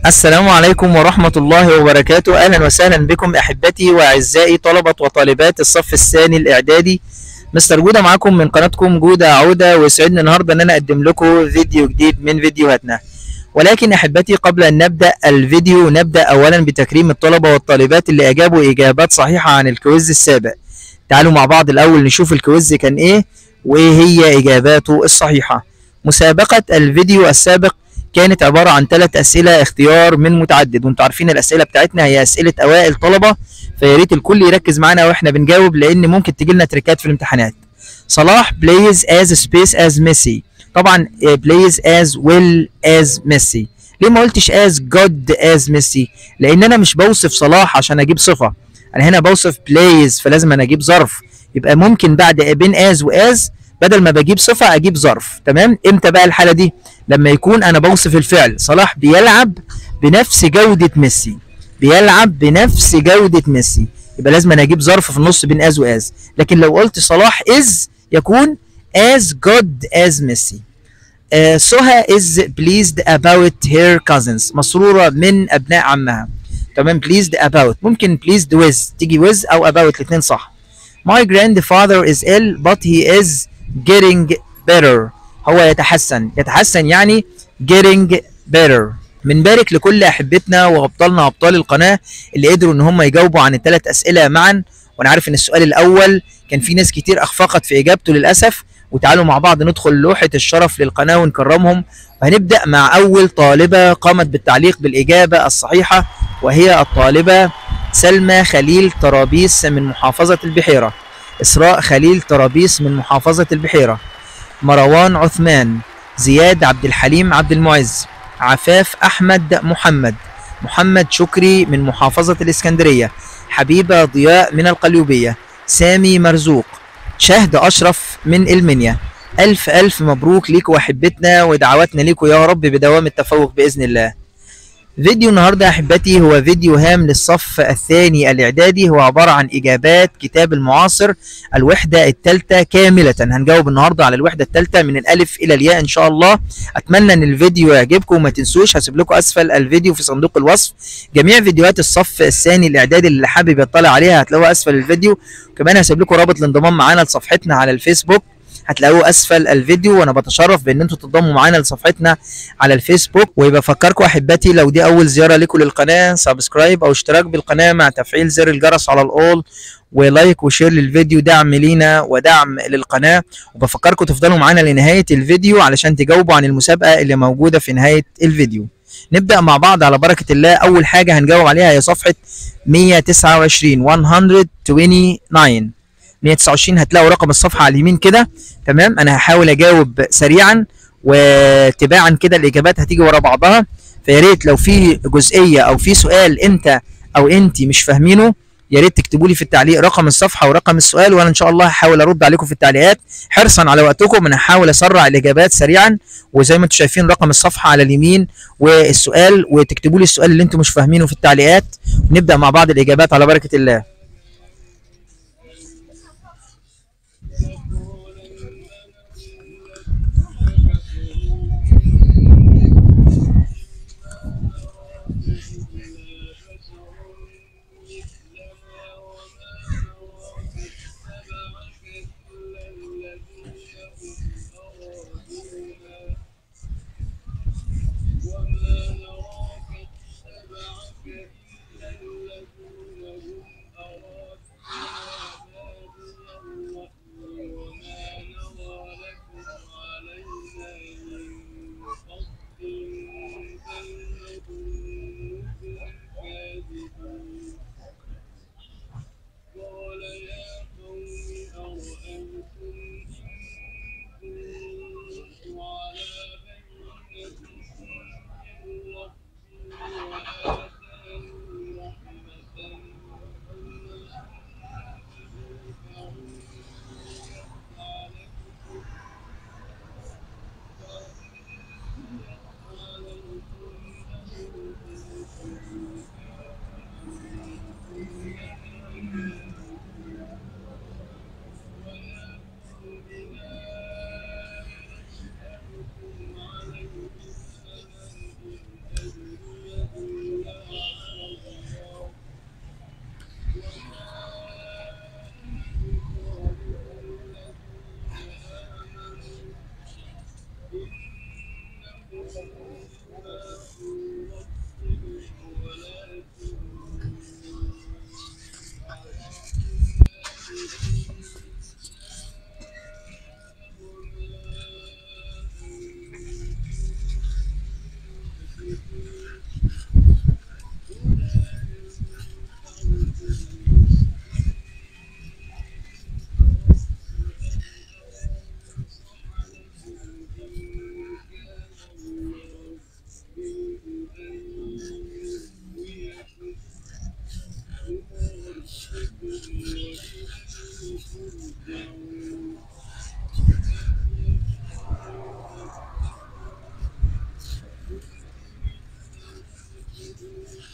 السلام عليكم ورحمة الله وبركاته أهلا وسهلا بكم أحبتي وأعزائي طلبة وطالبات الصف الثاني الإعدادي مستر جودة معاكم من قناتكم جودة عودة ويسعدني النهاردة أن أنا أقدم لكم فيديو جديد من فيديوهاتنا ولكن أحبتي قبل أن نبدأ الفيديو نبدأ أولا بتكريم الطلبة والطالبات اللي أجابوا إجابات صحيحة عن الكويز السابق تعالوا مع بعض الأول نشوف الكويز كان إيه وإيه هي إجاباته الصحيحة مسابقة الفيديو السابق كانت عبارة عن ثلاث أسئلة اختيار من متعدد وانتوا عارفين الأسئلة بتاعتنا هي أسئلة أوائل طلبة فيا ريت الكل يركز معانا واحنا بنجاوب لأن ممكن تجي لنا تريكات في الامتحانات صلاح plays as space as Messi طبعا آه، plays as well as Messi ليه ما قلتش as good as Messi لأن أنا مش بوصف صلاح عشان أجيب صفة أنا هنا بوصف plays فلازم أنا أجيب ظرف يبقى ممكن بعد بين as وas بدل ما بجيب صفة أجيب ظرف تمام إمتى بقى الحالة دي لما يكون انا بوصف الفعل صلاح بيلعب بنفس جودة ميسي بيلعب بنفس جودة ميسي يبقى لازم انا اجيب ظرف في النص بين از واز لكن لو قلت صلاح از يكون as good as ميسي آه سهى is pleased about her cousins مسرورة من ابناء عمها تمام pleased about ممكن pleased with تيجي with او about الاثنين صح my grandfather is ill but he is getting better هو يتحسن يتحسن يعني getting better بنبارك لكل احبتنا وابطالنا ابطال القناه اللي قدروا ان هم يجاوبوا عن الثلاث اسئله معا وانا عارف ان السؤال الاول كان في ناس كتير اخفقت في اجابته للاسف وتعالوا مع بعض ندخل لوحه الشرف للقناه ونكرمهم وهنبدا مع اول طالبه قامت بالتعليق بالاجابه الصحيحه وهي الطالبه سلمى خليل طرابيس من محافظه البحيره اسراء خليل طرابيس من محافظه البحيره مروان عثمان زياد عبد الحليم عبد المعز عفاف احمد محمد محمد شكري من محافظة الإسكندرية حبيبة ضياء من القليوبية سامي مرزوق شهد أشرف من المنيا ألف ألف مبروك ليكوا وأحبتنا ودعواتنا ليكوا يا رب بدوام التفوق بإذن الله فيديو النهاردة أحبتي هو فيديو هام للصف الثاني الإعدادي هو عبارة عن إجابات كتاب المعاصر الوحدة الثالثة كاملة هنجاوب النهاردة على الوحدة الثالثة من الألف إلى الياء إن شاء الله أتمنى إن الفيديو يعجبكم وما تنسوش هسيب لكم أسفل الفيديو في صندوق الوصف جميع فيديوهات الصف الثاني الإعدادي اللي حابب يطلع عليها هتلاقوها أسفل الفيديو كمان هسيب لكم رابط الانضمام معانا لصفحتنا على الفيسبوك هتلاقوه اسفل الفيديو وانا بتشرف بان انتوا تنضموا معانا لصفحتنا على الفيسبوك ويبقى افكركم احبتي لو دي اول زياره لكم للقناه سبسكرايب او اشتراك بالقناه مع تفعيل زر الجرس على الاول ولايك وشير للفيديو دعم لينا ودعم للقناه وبفكركم تفضلوا معانا لنهايه الفيديو علشان تجاوبوا عن المسابقه اللي موجوده في نهايه الفيديو نبدا مع بعض على بركه الله اول حاجه هنجاوب عليها هي صفحه 129 129 129 هتلاقوا رقم الصفحه على اليمين كده تمام انا هحاول اجاوب سريعا وتباعا كده الاجابات هتيجي ورا بعضها فيا ريت لو في جزئيه او في سؤال انت او انت مش فاهمينه يا ريت تكتبوا لي في التعليق رقم الصفحه ورقم السؤال وانا ان شاء الله هحاول ارد عليكم في التعليقات حرصا على وقتكم انا هحاول اسرع الاجابات سريعا وزي ما انتم شايفين رقم الصفحه على اليمين والسؤال وتكتبوا لي السؤال اللي انتم مش فاهمينه في التعليقات ونبدا مع بعض الاجابات على بركه الله قال يا قوم أرأيتم إن كنت على بينة من ربي وآتاني رحمة من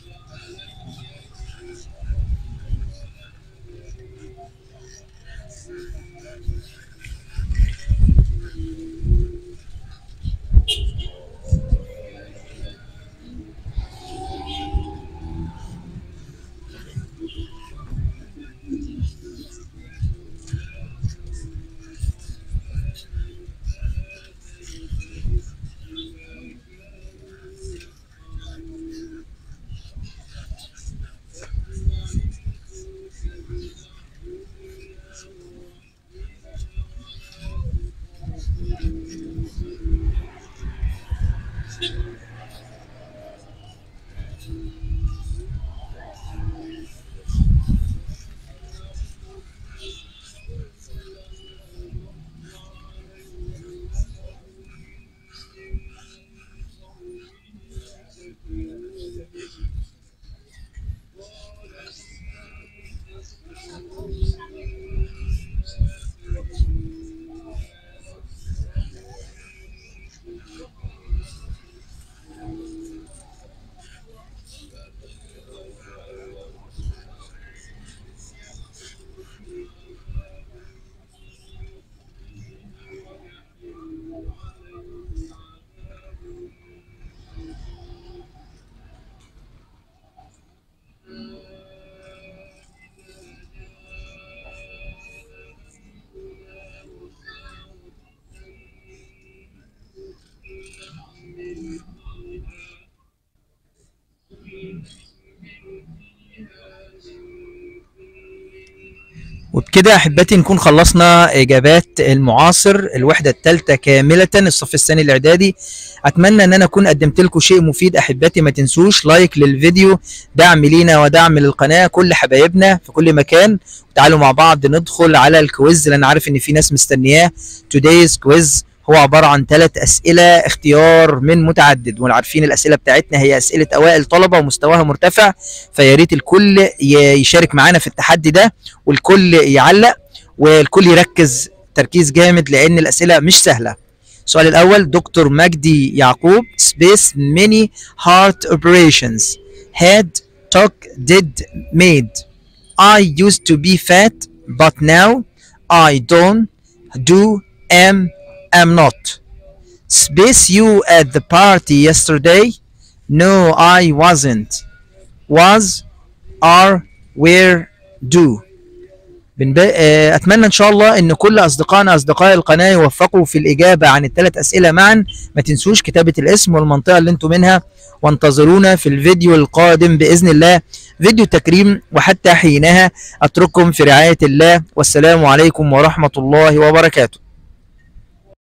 وبكده احبتي نكون خلصنا اجابات المعاصر الوحده الثالثه كامله الصف الثاني الاعدادي اتمنى ان انا اكون قدمت لكم شيء مفيد احبتي ما تنسوش لايك للفيديو دعم لينا ودعم للقناه كل حبايبنا في كل مكان تعالوا مع بعض ندخل على الكويز اللي انا عارف ان في ناس مستنياه today's quiz هو عباره عن ثلاث اسئله اختيار من متعدد وعارفين الاسئله بتاعتنا هي اسئله اوائل طلبه ومستواها مرتفع فيا ريت الكل ي- يشارك معانا في التحدي ده والكل يعلق والكل يركز تركيز جامد لان الاسئله مش سهله السؤال الاول دكتور مجدي يعقوب space many heart operations had took did made I used to be fat but now I don't do am am not space you at the party yesterday no I wasn't was are where do بنب... آه، اتمنى ان شاء الله ان كل اصدقائنا اصدقاء القناه يوفقوا في الاجابه عن الثلاث اسئله معا ما تنسوش كتابه الاسم والمنطقه اللي انتم منها وانتظرونا في الفيديو القادم باذن الله فيديو تكريم وحتى حينها اترككم في رعايه الله والسلام عليكم ورحمه الله وبركاته